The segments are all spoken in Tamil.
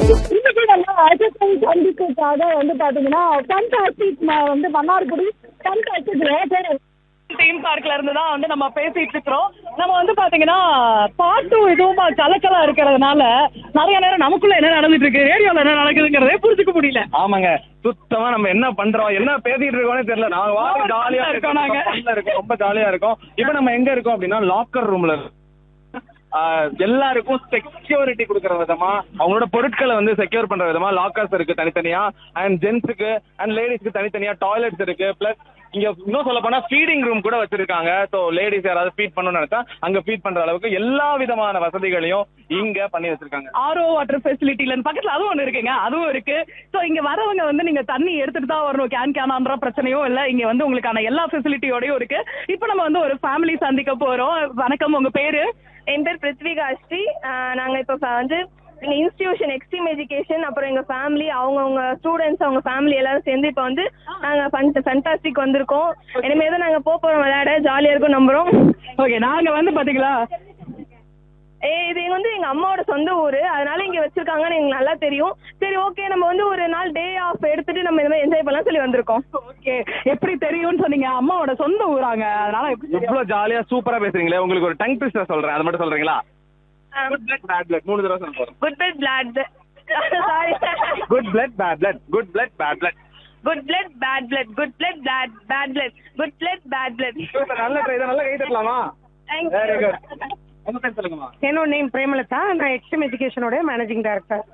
இன்னைக்கு நம்ம அஜய் சந்திப்புக்காக வந்து பாத்தீங்கன்னா ஃபன்டாஸ்டிக் வந்து மன்னார்குடி ஃபன்டாஸ்டிக் பேர் தீம் பார்க்ல இருந்து தான் வந்து நம்ம பேசிட்டு இருக்கிறோம் நம்ம வந்து பாத்தீங்கன்னா பாட்டும் இதுவும் கலக்கலா இருக்கிறதுனால நிறைய நேரம் நமக்குள்ள என்ன நடந்துட்டு இருக்கு ரேடியோல என்ன நடக்குதுங்கிறதே புரிஞ்சுக்க முடியல ஆமாங்க சுத்தமா நம்ம என்ன பண்றோம் என்ன பேசிட்டு இருக்கோம்னே தெரியல நாங்க வாங்க ஜாலியா இருக்கோம் நாங்க. இருக்கோம் ரொம்ப ஜாலியா இருக்கோம் இப்போ நம்ம எங்க இருக்கோம் அப்படின்னா லாக்கர் ரூம்ல எல்லாருக்கும் செக்யூரிட்டி கொடுக்கற விதமா அவங்களோட பொருட்களை வந்து செக்யூர் பண்ற விதமா லாக்கர்ஸ் இருக்கு தனித்தனியா அண்ட் ஜென்ஸுக்கு அண்ட் லேடிஸ்க்கு தனித்தனியா டாய்லெட்ஸ் இருக்கு பிளஸ் இங்க இன்னும் சொல்ல போனா ஃபீடிங் ரூம் கூட வச்சிருக்காங்க ஸோ லேடிஸ் யாராவது ஃபீட் பண்ணணும்னு நினைச்சா அங்க ஃபீட் பண்ற அளவுக்கு எல்லா விதமான வசதிகளையும் இங்க பண்ணி வச்சிருக்காங்க ஆர்ஓ வாட்டர் ஃபெசிலிட்டில பக்கத்துல அதுவும் ஒண்ணு இருக்குங்க அதுவும் இருக்கு சோ இங்க வரவங்க வந்து நீங்க தண்ணி எடுத்துட்டு தான் வரணும் கேன் கேனான்ற பிரச்சனையும் இல்ல இங்க வந்து உங்களுக்கான எல்லா ஃபெசிலிட்டியோடயும் இருக்கு இப்போ நம்ம வந்து ஒரு ஃபேமிலி சந்திக்க போறோம் வணக்கம் உங்க பேரு என் பேர் பிருத்விகா ஸ்ரீ நாங்கள் இப்போ வந்து எங்கள் இன்ஸ்டியூஷன் எக்ஸ்ட்ரீம் எஜுகேஷன் அப்புறம் எங்கள் ஃபேமிலி அவங்கவுங்க ஸ்டூடெண்ட்ஸ் அவங்க ஃபேமிலி எல்லாரும் சேர்ந்து இப்போ வந்து நாங்கள் ஃபன் ஃபண்டாஸ்டிக் வந்திருக்கோம் இனிமே தான் நாங்கள் போக போகிறோம் விளையாட ஜாலியாக இருக்கும் நம்புகிறோம் ஓகே நாங்க வந்து பாத்தீங்களா ஏ இது வந்து எங்கள் அம்மாவோட சொந்த ஊர் அதனால இங்கே வச்சிருக்காங்கன்னு எங்களுக்கு நல்லா தெரியும் சரி ஓகே நம்ம வந்து ஒரு நாள் டே ஆஃப் எடுத்துட்டு நம்ம இந்த மாதிரி என்ஜாய் பண்ணலாம் சொல்லி வந்திருக்கோம் ஓகே எப்படி தெரியும்னு சொன்னீங்க அம்மாவோட சொந்த ஊராங்க அதனால எப்படி தெரியும்? இவ்வளவு ஜாலியா சூப்பரா பேசுறீங்களே உங்களுக்கு ஒரு டங் ட்விஸ்டர் சொல்றேன் அது மட்டும் சொல்றீங்களா குட் பிளட் பேட் பிளட் மூணு தடவை சொல்ல போறோம் good blood blood sorry good blood bad blood good blood bad blood good blood bad blood good blood bad bad blood good blood bad blood நல்ல ட்ரை இதை நல்லா கை தட்டலாமா தேங்க் வெரி குட் உங்க பேர் சொல்லுங்கம்மா என்னோட நேம் பிரேமலதா நான் எக்ஸ்ட்ரீம் எஜுகேஷனோட மேனேஜிங் டைரக்டர்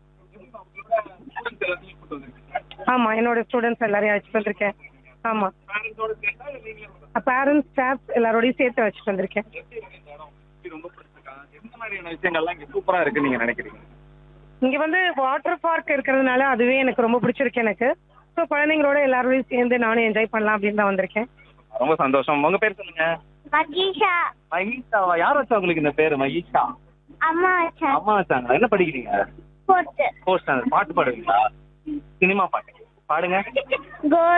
ஆமா என்னோட ஸ்டூடெண்ட்ஸ் எல்லாரையும் அழைச்சிட்டு வந்திருக்கேன் ஆமா பேரண்ட்ஸ் ஸ்டாஃப் எல்லாரோடையும் சேர்த்து வச்சுட்டு வந்திருக்கேன் ரொம்ப பிடிச்சிருக்கா எந்த மாதிரியான விஷயங்கள்லாம் இங்க சூப்பரா இருக்கு நீங்க நினைக்கிறீங்க இங்க வந்து வாட்டர் பார்க் இருக்கிறதுனால அதுவே எனக்கு ரொம்ப பிடிச்சிருக்கு எனக்கு ஸோ குழந்தைங்களோட எல்லாரோடையும் சேர்ந்து நானும் என்ஜாய் பண்ணலாம் அப்படின்னு தான் வந்திருக்கேன் ரொம்ப சந்தோஷம் உங்க பேர் சொல்லுங்க மகீஷா மகீஷாவா யார் வச்சா உங்களுக்கு இந்த பேரு மகீஷா அம்மா வச்சா அம்மா வச்சாங்களா என்ன படிக்கிறீங்க போட்டு ஃபோர்த் ஸ்டாண்டர்ட் பாட்டு பாடுவீங்களா சினிமா பாட்டு பாடுங்க கோ